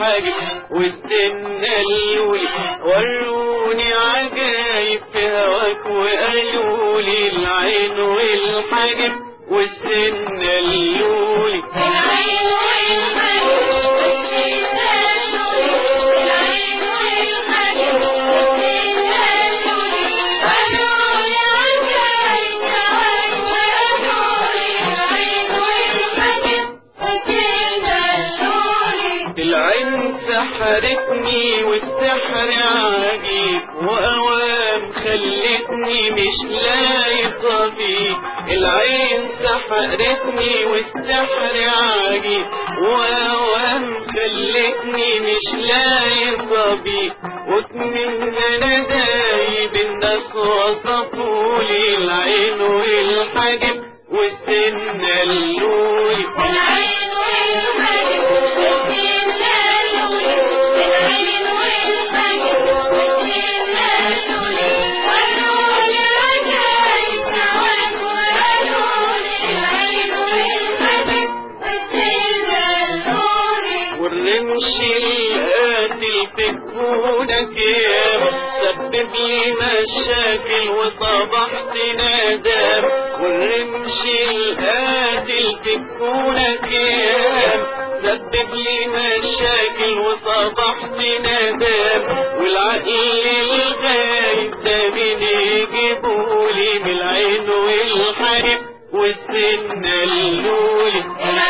الحاجب والسن اللولي وروني عجايب في هواك وقالوا لي العين والحاجب والسن اللولي العين سحرتني والسحر عجيب وأوام خلتني مش لايقة فيه العين سحرتني والسحر عجيب وأوام خلتني مش لايقة بيه واتمنى انا دايب الناس وصفولي العين والحاجب والسن اللولي والرمش القاتل في جفونك يا سبب لي مشاكل وصبحت نادم والرمش القاتل في جفونك يا سبب لي مشاكل وصبحت نادم والعقل الغايب ده مين يجيبولي من العين والحرب والسن اللولي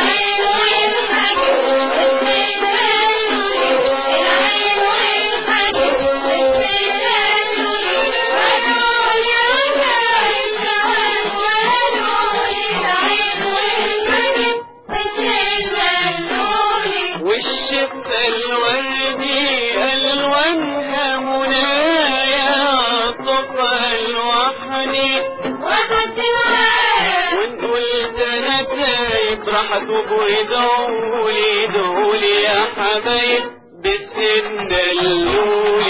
والشف الوردي ألوانها منايا طفى الوحني وإن قلت أنا تايب راح أتوب ويدعولي دعولي يا حبايب بالسن اللولي